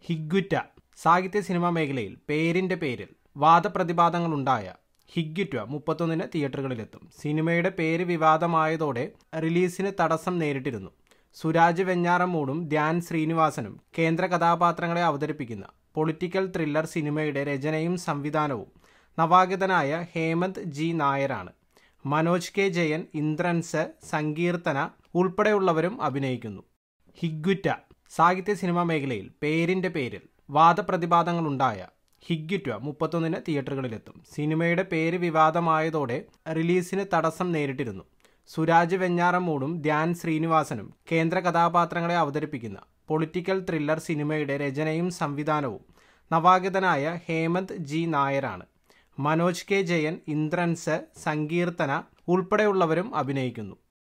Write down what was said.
ഹിഗ്ഗുറ്റ സാഹിത്യ സിനിമാ മേഖലയിൽ പേരിന്റെ പേരിൽ വാദപ്രതിവാദങ്ങളുണ്ടായ ഹിഗ്ഗുറ്റ മുപ്പത്തൊന്നിന് തിയേറ്ററുകളിലെത്തും സിനിമയുടെ പേര് വിവാദമായതോടെ റിലീസിന് തടസ്സം നേരിട്ടിരുന്നു സുരാജ് വെഞ്ഞാറമ്മൂടും ധ്യാൻ ശ്രീനിവാസനും കേന്ദ്ര കഥാപാത്രങ്ങളെ അവതരിപ്പിക്കുന്ന പൊളിറ്റിക്കൽ ത്രില്ലർ സിനിമയുടെ രചനയും സംവിധാനവും നവാഗതനായ ഹേമന്ത് ജി നായരാണ് മനോജ് കെ ജയൻ ഇന്ദ്രൻസ് സങ്കീർത്തന ഉൾപ്പെടെയുള്ളവരും അഭിനയിക്കുന്നു ഹിഗ്ഗുറ്റ സാഹിത്യ സിനിമാ മേഖലയിൽ പേരിന്റെ പേരിൽ വാദപ്രതിവാദങ്ങളുണ്ടായ ഹിഗ്ഗുറ്റ മുപ്പത്തൊന്നിന് തിയേറ്ററുകളിലെത്തും സിനിമയുടെ പേര് വിവാദമായതോടെ റിലീസിന് തടസ്സം നേരിട്ടിരുന്നു സുരാജ് വെഞ്ഞാറമ്മൂടും ധ്യാൻ ശ്രീനിവാസനും കേന്ദ്ര കഥാപാത്രങ്ങളെ അവതരിപ്പിക്കുന്ന പൊളിറ്റിക്കൽ ത്രില്ലർ സിനിമയുടെ രചനയും സംവിധാനവും നവാഗതനായ ഹേമന്ത് ജി നായരാണ് മനോജ് കെ ജയൻ ഇന്ദ്രൻസ് സങ്കീർത്തന ഉൾപ്പെടെയുള്ളവരും അഭിനയിക്കുന്നു